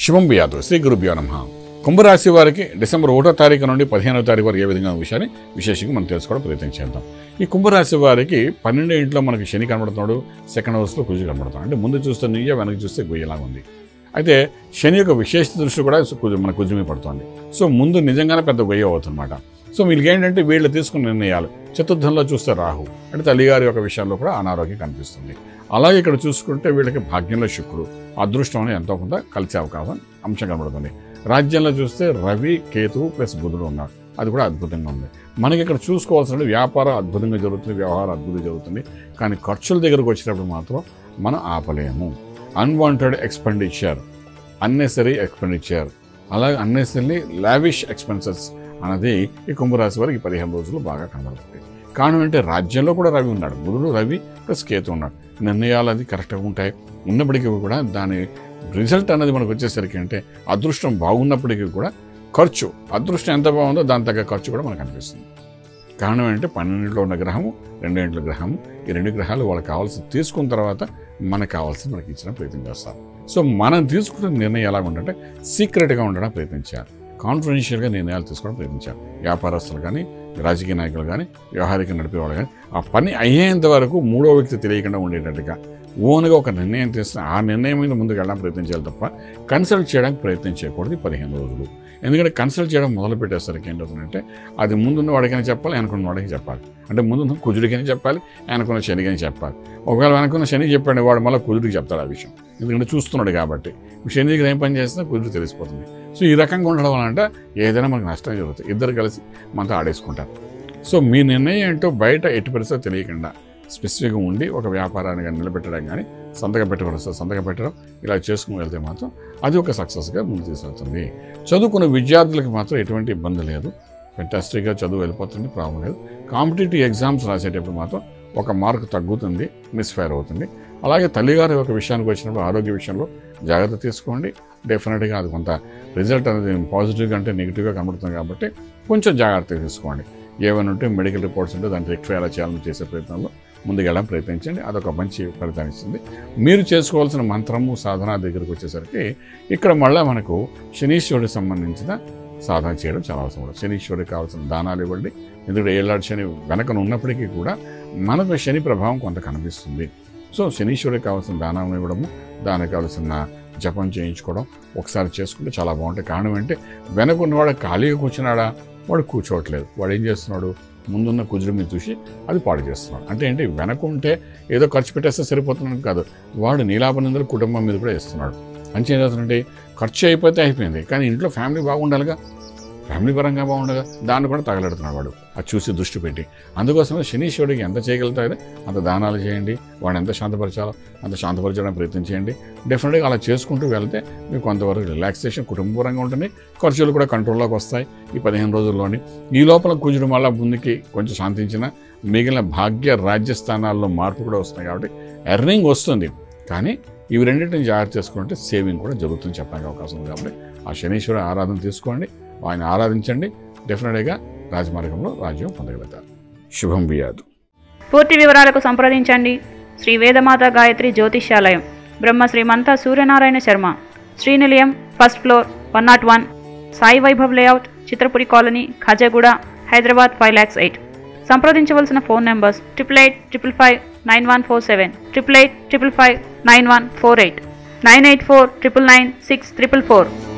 శుభం బియాదు శ్రీ గురుభ్యో నమ కుంభరాశి వారికి డిసెంబర్ ఒకటో తారీఖు నుండి పదిహేనో తారీఖు వరకు ఏ విధంగా ఉన్న విషయాన్ని విశేషంగా మనం తెలుసుకోవడం ప్రయత్నం చేద్దాం ఈ కుంభరాశి వారికి పన్నెండో ఇంట్లో మనకి శని కనబడుతున్నాడు సెకండ్ హౌస్లో కుజు కనబడుతున్నాడు అంటే ముందు చూస్తే నుయ్య వెనక చూస్తే గొయ్యలా ఉంది అయితే శని యొక్క విశేష దృష్టి కూడా కుజు మన కుజు మీద పడుతుంది సో ముందు నిజంగానే పెద్ద గొయ్య అవుతుందన్నమాట సో వీళ్ళకి ఏంటంటే వీళ్ళు తీసుకున్న నిర్ణయాలు చతుర్థంలో చూస్తే రాహు అంటే తల్లిగారి యొక్క విషయాల్లో కూడా అనారోగ్యం కనిపిస్తుంది అలాగే ఇక్కడ చూసుకుంటే వీళ్ళకి భాగ్యంలో శుక్రుడు అదృష్టం అనేది ఎంతో కొంత కలిసే అవకాశం అంశం కనబడుతుంది రాజ్యంలో చూస్తే రవి కేతువు ప్లస్ బుధుడు ఉన్నారు అది కూడా అద్భుతంగా ఉంది మనకి ఇక్కడ చూసుకోవాల్సిన వ్యాపారం అద్భుతంగా జరుగుతుంది వ్యవహారం అద్భుతంగా జరుగుతుంది కానీ ఖర్చుల దగ్గరకు వచ్చినప్పుడు మాత్రం మనం ఆపలేము అన్వాంటెడ్ ఎక్స్పెండిచర్ అన్నెసరీ ఎక్స్పెండిచర్ అలాగే అన్నెసరీ లావిష్ ఎక్స్పెన్సెస్ అన్నది ఈ కుంభరాశి వారికి ఈ పదిహేను రోజులు బాగా కనబడుతుంది కారణం అంటే రాజ్యంలో కూడా రవి ఉన్నాడు బుధుడు రవి ప్లస్ కేతు ఉన్నాడు నిర్ణయాలు అది కరెక్ట్గా ఉంటాయి ఉన్నప్పటికీ కూడా దాని రిజల్ట్ అనేది మనకు వచ్చేసరికి అంటే అదృష్టం బాగున్నప్పటికీ కూడా ఖర్చు అదృష్టం ఎంత బాగుందో దాని తగ్గ ఖర్చు కూడా మనకు అనిపిస్తుంది కారణం ఏంటంటే పన్నెండులో ఉన్న గ్రహము రెండు ఇంట్లో గ్రహము ఈ రెండు గ్రహాలు వాళ్ళకి కావాల్సింది తీసుకున్న తర్వాత మనకు కావాల్సింది మనకి ఇచ్చిన ప్రయత్నం చేస్తారు సో మనం తీసుకున్న నిర్ణయం ఎలా ఉండాలంటే సీక్రెట్గా ఉండడం ప్రయత్నించాలి కాన్ఫిడెన్షియల్గా నిర్ణయాలు తీసుకోవడం ప్రయత్నించాలి వ్యాపారస్తులు కానీ రాజకీయ నాయకులు కానీ వ్యవహారిక నడిపేవాళ్ళు కానీ ఆ పని అయ్యేంత వరకు మూడో వ్యక్తి తెలియకుండా ఉండేటట్టుగా ఓన్గా ఒక నిర్ణయం తీసుకుని ఆ నిర్ణయం మీద ముందుకు వెళ్ళడానికి ప్రయత్నించాలి తప్ప కన్సల్ట్ చేయడానికి ప్రయత్నం చేయకూడదు ఈ పదిహేను రోజులు ఎందుకంటే కన్సల్ట్ చేయడం మొదలు పెట్టేసరికి ఏంటవుతుందంటే అది ముందున్న వాడికైనా చెప్పాలి వెనకున్న వాడికి చెప్పాలి అంటే ముందున్న కుజుడికైనా చెప్పాలి వెనకున్న శనికైనా చెప్పాలి ఒకవేళ వెనకున్న శని చెప్పాడు వాడు మళ్ళీ కుజుడికి చెప్తాడు ఆ విషయం ఎందుకంటే చూస్తున్నాడు కాబట్టి శని దగ్గర ఏం పని చేసినా కుజుడు తెలిసిపోతుంది సో ఈ రకంగా ఉండడం వల్ల అంటే ఏదైనా మనకు నష్టం జరుగుతుంది ఇద్దరు కలిసి మనతో ఆడేసుకుంటారు సో మీ నిర్ణయం ఏంటో బయట ఎట్టి పరిస్థితి తెలియకుండా స్పెసిఫిక్గా ఉండి ఒక వ్యాపారాన్ని కానీ నిలబెట్టడం కానీ సంతకం పెట్టడం సంతకం పెట్టడం ఇలా చేసుకుని వెళ్తే మాత్రం అది ఒక సక్సెస్గా ముందు తీసుకెళ్తుంది చదువుకున్న విద్యార్థులకు మాత్రం ఎటువంటి ఇబ్బంది లేదు ఫెంటాస్టిక్గా చదువు వెళ్ళిపోతుంది ప్రాబ్లం లేదు కాంపిటేటివ్ ఎగ్జామ్స్ రాసేటప్పుడు మాత్రం ఒక మార్క్ తగ్గుతుంది మిస్ఫైర్ అవుతుంది అలాగే తల్లిగారి ఒక విషయానికి వచ్చినప్పుడు ఆరోగ్య విషయంలో జాగ్రత్త తీసుకోండి డెఫినెట్గా అది కొంత రిజల్ట్ అనేది పాజిటివ్గా అంటే నెగిటివ్గా కనబడుతుంది కాబట్టి కొంచెం జాగ్రత్త తీసుకోండి ఏమైనా ఉంటే మెడికల్ రిపోర్ట్స్ ఉంటే దాన్ని రెక్టిఫై ఎలా చేయాలని చేసే ప్రయత్నంలో ముందుకెళ్ళడం ప్రయత్నించండి అదొక మంచి ఫలితాన్ని ఇస్తుంది మీరు చేసుకోవాల్సిన మంత్రము సాధన దగ్గరికి వచ్చేసరికి ఇక్కడ మళ్ళీ మనకు శనీశ్వరుడికి సంబంధించిన సాధన చేయడం చాలా అవసరం ఉంటుంది శనీశ్వరుడికి కావాల్సిన దానాలు ఇవ్వండి ఎందుకంటే ఏళ్ళాడు శని వెనకన ఉన్నప్పటికీ కూడా మనకు శని ప్రభావం కొంత కనిపిస్తుంది సో శనీశ్వరుడికి కావాల్సిన దానం ఇవ్వడము దానికి కావాల్సిన జపం చేయించుకోవడం ఒకసారి చేసుకుంటే చాలా బాగుంటుంది కారణం ఏంటంటే వెనక ఉన్నవాడు ఖాళీగా కూర్చున్నాడా వాడు కూర్చోవట్లేదు వాడు ఏం చేస్తున్నాడు ముందున్న కుజుడు మీద చూసి అది పాడు చేస్తున్నాడు అంటే ఏంటి వెనక ఉంటే ఏదో ఖర్చు పెట్టేస్తే సరిపోతున్నాడు కాదు వాడు నీలాపనిందలు కుటుంబం మీద కూడా ఇస్తున్నాడు అంచే ఏం చేస్తుందంటే ఖర్చు అయిపోతే అయిపోయింది కానీ ఇంట్లో ఫ్యామిలీ బాగుండాలిగా ఫ్యామిలీ పరంగా బాగుండగా దాన్ని కూడా తగలెడుతున్నాడు వాడు అది చూసి దృష్టి పెట్టి అందుకోసమే శనీశ్వరుడికి ఎంత చేయగలుగుతారో అంత దానాలు చేయండి వాడిని ఎంత శాంతపరచాలో అంత శాంతపరచడానికి ప్రయత్నం చేయండి డెఫినెట్గా అలా చేసుకుంటూ వెళ్తే మీకు కొంతవరకు రిలాక్సేషన్ కుటుంబపరంగా ఉంటుంది ఖర్చులు కూడా కంట్రోల్లోకి వస్తాయి ఈ పదిహేను రోజుల్లోని ఈ లోపల కుజుడు మళ్ళా ముందుకి కొంచెం శాంతించిన మిగిలిన భాగ్య రాజ్య స్థానాల్లో మార్పు కూడా వస్తున్నాయి కాబట్టి ఎర్నింగ్ వస్తుంది కానీ ఇవి రెండింటిని జాగ్రత్త చేసుకుంటే సేవింగ్ కూడా జరుగుతుంది చెప్పడానికి అవకాశం ఉంది కాబట్టి ఆ శనీశ్వర ఆరాధన తీసుకోండి ఆయన ఆరాధించండి డెఫినెట్గా రాజమార్గంలో రాజ్యం పొందగలుగుతారు శుభం బియాదు పూర్తి వివరాలకు సంప్రదించండి శ్రీ వేదమాత గాయత్రి జ్యోతిష్యాలయం Brahma Srimantha Suryanarayana Sharma Srinilayam first floor one nought one Sai Vaibhav layout Chitrapuri colony Khajaguda Hyderabad five lakhs eight సంప్రదించవలసిన phone numbers triple eight triple five nine one four seven triple eight triple five nine one four eight nine eight four triple nine six triple four